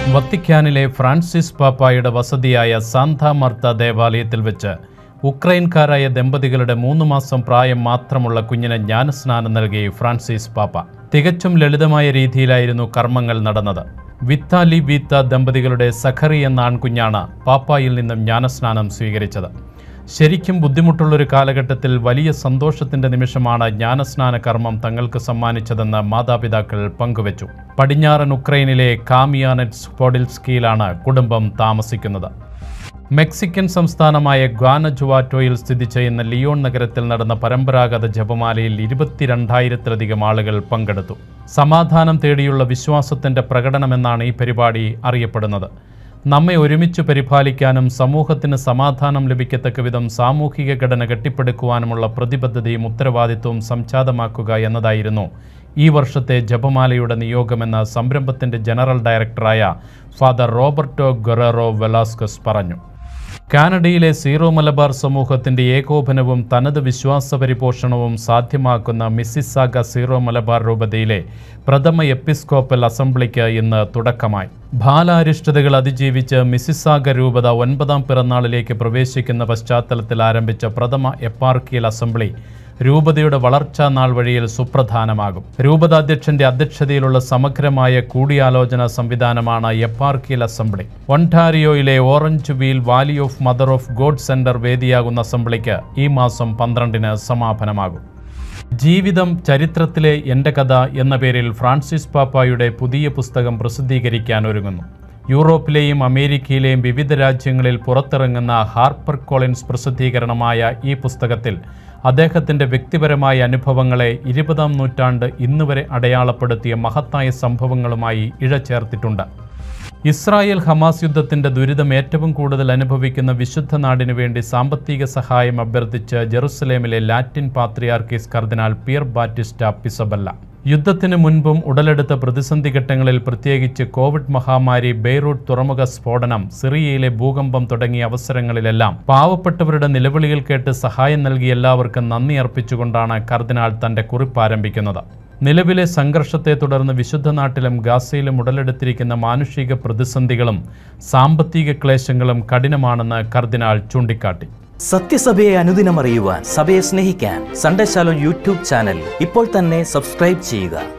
വത്തിക്കാനിലെ Francis പാപ്പായുടെ വസതിയായ Santa Martha ദേവാലയത്തിൽ വെച്ച് ഉക്രൈൻകാരായ ദമ്പതികളുടെ മൂന്ന് മാസം പ്രായം മാത്രമുള്ള കുഞ്ഞിന് ജ്ഞാനസ്നാനം നൽകി ഫ്രാൻസിസ് പാപ്പ തികച്ചും ലളിതമായ രീതിയിലായിരുന്നു കർമ്മങ്ങൾ നടന്നത് വിത്താലി വീത്ത ദമ്പതികളുടെ സഖറി എന്ന ആൺകുഞ്ഞാണ് പാപ്പായിൽ നിന്നും ജ്ഞാനസ്നാനം സ്വീകരിച്ചത് ശരിക്കും ബുദ്ധിമുട്ടുള്ളൊരു കാലഘട്ടത്തിൽ വലിയ സന്തോഷത്തിന്റെ നിമിഷമാണ് ജ്ഞാനസ്നാന കർമ്മം തങ്ങൾക്ക് സമ്മാനിച്ചതെന്ന് മാതാപിതാക്കൾ പങ്കുവച്ചു പടിഞ്ഞാറൻ ഉക്രൈനിലെ കാമിയാനെറ്റ്സ് പോഡിൽസ്കിയിലാണ് കുടുംബം താമസിക്കുന്നത് മെക്സിക്കൻ സംസ്ഥാനമായ ഗ്വാനജുവാറ്റോയിൽ സ്ഥിതി ചെയ്യുന്ന ലിയോൺ നഗരത്തിൽ നടന്ന പരമ്പരാഗത ജപമാലയിൽ ഇരുപത്തിരണ്ടായിരത്തിലധികം ആളുകൾ പങ്കെടുത്തു സമാധാനം തേടിയുള്ള വിശ്വാസത്തിന്റെ പ്രകടനമെന്നാണ് ഈ പരിപാടി അറിയപ്പെടുന്നത് നമ്മെ ഒരുമിച്ച് പരിപാലിക്കാനും സമൂഹത്തിന് സമാധാനം ലഭിക്കത്തക്ക വിധം സാമൂഹിക ഘടന കെട്ടിപ്പടുക്കുവാനുമുള്ള പ്രതിബദ്ധതയും ഉത്തരവാദിത്വവും സംജാതമാക്കുക എന്നതായിരുന്നു ഈ വർഷത്തെ ജപമാലയുടെ നിയോഗമെന്ന് സംരംഭത്തിന്റെ ജനറൽ ഡയറക്ടറായ ഫാദർ റോബർട്ടോ ഗൊററോ വെലാസ്കസ് പറഞ്ഞു കാനഡയിലെ സീറോ മലബാർ സമൂഹത്തിന്റെ ഏകോപനവും തനത് വിശ്വാസ പരിപോഷണവും സാധ്യമാക്കുന്ന മിസ്സിസാഗ സീറോ മലബാർ രൂപതയിലെ പ്രഥമ എപ്പിസ്കോപ്പൽ അസംബ്ലിക്ക് ഇന്ന് തുടക്കമായി ബാലാരിഷ്ടതകൾ അതിജീവിച്ച് മിസ്സിസാഗ രൂപത ഒൻപതാം പിറന്നാളിലേക്ക് പ്രവേശിക്കുന്ന പശ്ചാത്തലത്തിൽ ആരംഭിച്ച പ്രഥമ എപ്പാർക്കിയൽ അസംബ്ലി രൂപതയുടെ വളർച്ചാ നാൾ വഴിയിൽ സുപ്രധാനമാകും രൂപതാധ്യക്ഷന്റെ അധ്യക്ഷതയിലുള്ള സമഗ്രമായ കൂടിയാലോചന സംവിധാനമാണ് എപ്പാർക്കിയൽ അസംബ്ലി ഒണ്ടാരിയോയിലെ Orangeville valley of mother of God centre വേദിയാകുന്ന അസംബ്ലിക്ക് ഈ മാസം പന്ത്രണ്ടിന് സമാപനമാകും ജീവിതം ചരിത്രത്തിലെ എൻ്റെ കഥ എന്ന പേരിൽ ഫ്രാൻസിസ് പാപ്പായുടെ പുതിയ പുസ്തകം പ്രസിദ്ധീകരിക്കാൻ ഒരുങ്ങുന്നു യൂറോപ്പിലെയും അമേരിക്കയിലെയും വിവിധ രാജ്യങ്ങളിൽ പുറത്തിറങ്ങുന്ന ഹാർപ്പർ കോളിൻസ് പ്രസിദ്ധീകരണമായ ഈ പുസ്തകത്തിൽ അദ്ദേഹത്തിൻ്റെ വ്യക്തിപരമായ അനുഭവങ്ങളെ ഇരുപതാം നൂറ്റാണ്ട് ഇന്നുവരെ അടയാളപ്പെടുത്തിയ മഹത്തായ സംഭവങ്ങളുമായി ഇഴചേർത്തിട്ടുണ്ട് ഇസ്രായേൽ ഹമാസ് യുദ്ധത്തിന്റെ ദുരിതം ഏറ്റവും കൂടുതൽ അനുഭവിക്കുന്ന വിശുദ്ധ നാടിനു വേണ്ടി സാമ്പത്തിക സഹായം അഭ്യർത്ഥിച്ച് ജെറുസലേമിലെ ലാറ്റിൻ പാത്രിയാർക്കീസ് കർദിനാൾ പിയർ ബാറ്റിസ്റ്റ പിസബല്ല യുദ്ധത്തിന് മുൻപും ഉടലെടുത്ത പ്രതിസന്ധി ഘട്ടങ്ങളിൽ പ്രത്യേകിച്ച് കോവിഡ് മഹാമാരി ബെയ്റൂട്ട് തുറമുഖ സ്ഫോടനം സിറിയയിലെ ഭൂകമ്പം തുടങ്ങിയ അവസരങ്ങളിലെല്ലാം പാവപ്പെട്ടവരുടെ നിലവിളികൾ കേട്ട് സഹായം നൽകിയ എല്ലാവർക്കും നന്ദി അർപ്പിച്ചുകൊണ്ടാണ് കർദിനാൾ തന്റെ കുറിപ്പ് ആരംഭിക്കുന്നത് നിലവിലെ സംഘർഷത്തെ തുടർന്ന് വിശുദ്ധ നാട്ടിലും ഗാസയിലും ഉടലെടുത്തിരിക്കുന്ന മാനുഷിക പ്രതിസന്ധികളും സാമ്പത്തിക ക്ലേശങ്ങളും കഠിനമാണെന്ന് കർദിനാൾ ചൂണ്ടിക്കാട്ടി സത്യസഭയെ അനുദിനം അറിയുവാൻ സഭയെ സ്നേഹിക്കാൻ സൺഡേ ശാലോ യൂട്യൂബ് ചാനൽ ഇപ്പോൾ തന്നെ സബ്സ്ക്രൈബ് ചെയ്യുക